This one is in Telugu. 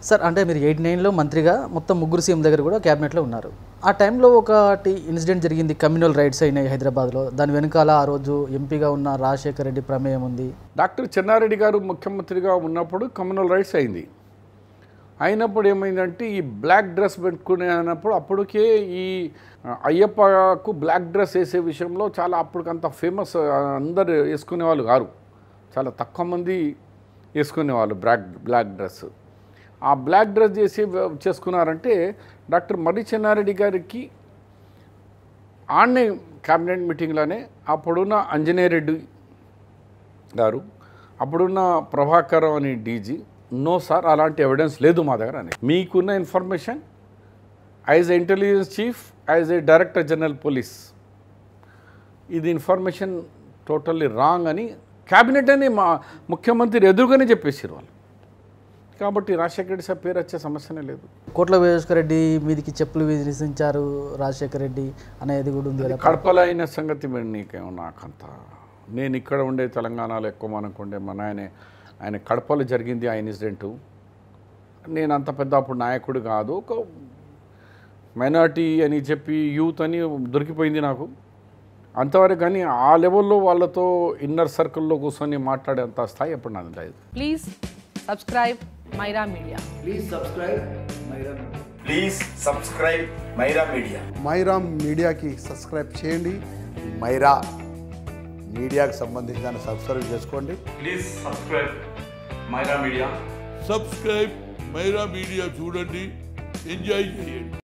సార్ అంటే మీరు ఎయిట్ నైన్లో మంత్రిగా మొత్తం ముగ్గురు సీఎం దగ్గర కూడా క్యాబినెట్లో ఉన్నారు ఆ టైంలో ఒకటి ఇన్సిడెంట్ జరిగింది కమ్యూనల్ రైట్స్ అయినాయి హైదరాబాద్లో దాని వెనకాల ఆ రోజు ఎంపీగా ఉన్న రాజశేఖర రెడ్డి ప్రమేయం ఉంది డాక్టర్ చెన్నారెడ్డి గారు ముఖ్యమంత్రిగా ఉన్నప్పుడు కమ్యూనల్ రైట్స్ అయింది అయినప్పుడు ఏమైందంటే ఈ బ్లాక్ డ్రెస్ పెట్టుకునే అన్నప్పుడు అప్పటికే ఈ అయ్యప్పకు బ్లాక్ డ్రెస్ వేసే విషయంలో చాలా అప్పటికంత ఫేమస్ అందరు వేసుకునే వాళ్ళు కారు చాలా తక్కువ మంది వేసుకునేవాళ్ళు బ్లాక్ బ్లాక్ డ్రెస్ ఆ బ్లాక్ డ్రెస్ చేసి చేసుకున్నారంటే డాక్టర్ మర్రి చెన్నారెడ్డి గారికి ఆన్నే క్యాబినెట్ మీటింగ్లోనే అప్పుడున్న అంజనేయ రెడ్డి గారు అప్పుడున్న ప్రభాకరం అని డీజీ నో సార్ అలాంటి ఎవిడెన్స్ లేదు మా దగ్గర అని మీకున్న information as a intelligence chief as a director general police ఇది ఇన్ఫర్మేషన్ టోటల్లీ రాంగ్ అని క్యాబినెట్ అని మా ముఖ్యమంత్రి ఎదురుగానే చెప్పేసారు వాళ్ళు కాబట్టి రాజశేఖర రెడ్డి సార్ పేరు వచ్చే సమస్యనే లేదు కోట్ల విజయభాస్కర్ రెడ్డి మీదికి చెప్పులు విధించారు రాజశేఖర రెడ్డి అనేది కూడా ఉంది కదా కడపలో అయిన సంగతి మరి నీకేమో నాకంత నేను ఇక్కడ ఉండే తెలంగాణలో ఎక్కువ మనకు ఉండే మన ఆయన ఆయన కడపలో జరిగింది ఆ ఇన్సిడెంటు నేను అంత పెద్ద అప్పుడు నాయకుడు కాదు ఒక మైనార్టీ అని చెప్పి యూత్ అని దొరికిపోయింది నాకు అంతవరకు కానీ ఆ లెవెల్లో వాళ్ళతో ఇన్నర్ సర్కిల్లో కూర్చొని మాట్లాడేంత స్థాయి ఎప్పుడు నాది లేదు Please subscribe Myra Media. Please subscribe Myra Media. Please subscribe Myra Media Myra మీడియాకి సబ్స్క్రైబ్ చేయండి మైరా మీడియాకు సంబంధించిన సబ్స్క్రైబ్ చేసుకోండి please subscribe Myra Media subscribe Myra Media చూడండి ఎంజాయ్ చేయండి